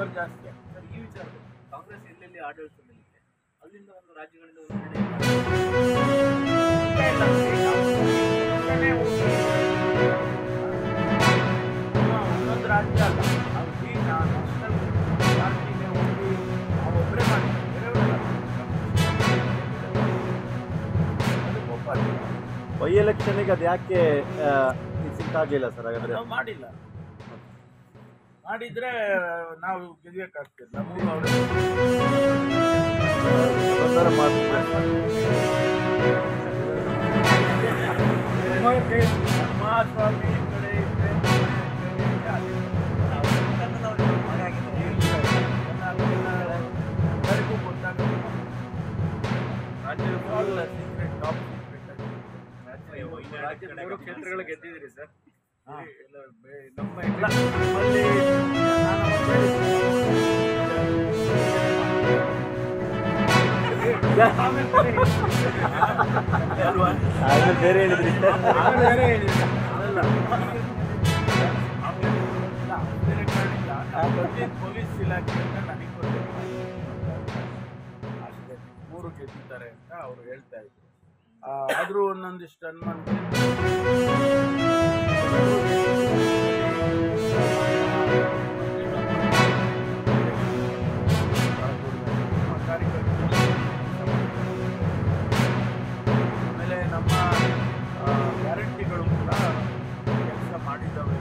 ಅವ್ರು ಜಾಸ್ತಿ ಆಗ್ತಾರೆ. ಸರ್ ಈ ವಿಚಾರದಲ್ಲಿ ಕಾಂಗ್ರೆಸ್ ಎಲ್ಲೆಲ್ಲಿ ಆಡಳಿತದಲ್ಲಿದೆ ಅಲ್ಲಿಂದ ಒಂದು ರಾಜ್ಯಗಳಿಂದ ಒಂದು ನಿರ್ಣಯ ಇಲ್ಲ, ಇಲ್ಲ, see, ನಾವು ಮುಂಚೆನೇ ಹೋಗಿ ನಾವು ಒಂದೊಂದು ರಾಜ್ಯ ಅಲ್ಲ ನಾವು ಈ ನ್ಯಾಷನಲ್ ಪಾರ್ಟಿಗೆ ಹೋಗಿ ನಾವು ಒಬ್ಬರೇ ಮಾಡಿದ್ವಿ ಬೇರೆಯವರೆಲ್ಲ ಅದು ಒಪ್ಪಲ್ಲ. ಬೈ ಎಲೆಕ್ಷನ್ಗೆ ಅದು ಯಾಕೆ ಸಿಂಕ್ ಆಗಲಿಲ್ಲ ಸರ್ ಹಾಗಾದ್ರೆ ನಾವು ಮಾಡಿಲ್ಲ ಮಾಡಿದ್ರೆ ನಾವು ಗೆಲ್ಲಬೇಕಾಗ್ತದೆ ನಮಗೂ ಅವರು ಒಂದರ ಮಾತು ಮಹಾಸ್ವಾಮಿ ಕಡೆ ಇದ್ರೆ ಎಲ್ಲರಿಗೂ ಗೊತ್ತಾಗುತ್ತೆ ರಾಜ್ಯದ ಸೀಕ್ರೆಟ್ ಟಾಪ್ ಸೀಕ್ರೆಟ್ ರಾಜ್ಯದ ಮೂರು ಕ್ಷೇತ್ರಗಳು ಗೆದ್ದಿದ್ದೀರಿ ಸರ್ ಎಲ್ಲ ಬೆ- ನಮ್ಮ ಎಲ್ಲ ನಮ್ಮಲ್ಲಿ ನಾನು ಅವತ್ತು ಹೇಳಿದ್ದೆ. ಆಮೇಲೆ ಬೇರೆ ಹೇಳಿದ್ದೆ. ಅಲ್ವಾ? ಆಮೇಲೆ ಬೇರೆ ಹೇಳಿದ್ರಿ ಆಮೇಲೆ ಬೇರೆ ಹೇಳಿದ್ದೆ. ಅದಲ್ಲ. ಆಮೇಲೆ ಇಲ್ಲ, ಬೇರೆ ಕಾರಣ ಇಲ್ಲ. ನಾನು ಬಂದಿದ್ದು ಪೊಲೀಸ್ ಇಲಾಖೆಯಿಂದ ನನಗೆ ಗೊತ್ತಿಲ್ಲ ಅಷ್ಟೇ ಮೂರು ಗೆದ್ದಿದ್ದಾರೆ ಅಂತ ಅವರು ಹೇಳ್ತಾ ಇದ್ರು ಆ, ಆದ್ರೂ ಒಂದೊಂದಿಷ್ಟು ಅನುಮಾನಗಳು ಆಮೇಲೆ ನಮ್ಮ ಆ, ಗ್ಯಾರಂಟಿಗಳು ಕೂಡ ಕೆಲಸ ಮಾಡಿದ್ದಾವೆ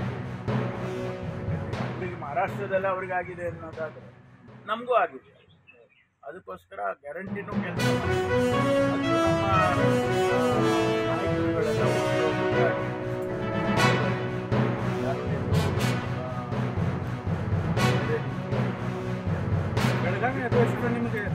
ಅವರಿಗೆ ಮಹಾರಾಷ್ಟ್ರದಲ್ಲಿ ಅವ್ರಿಗೆ ಆಗಿದೆ ಅನ್ನೋದಾದ್ರೆ ನಮಗೂ ಆಗಿದೆ ಅದಕ್ಕೋಸ್ಕರ ಗ್ಯಾರಂಟಿನೂ ಕೆಲಸ ಮತ್ತು ನಮ್ಮ ಆ, ನಾಯಕರುಗಳೆಲ್ಲ ಒಟ್ಟು ಒಟ್ಟಾಗಿ ಯಾರು ಎಲ್ಲೂ, ಆ, ಬೇರೆ ರೀತಿಯ- ಬೆಳಗಾವಿ ಅಧಿವೇಶನ ನಿಮಗೆ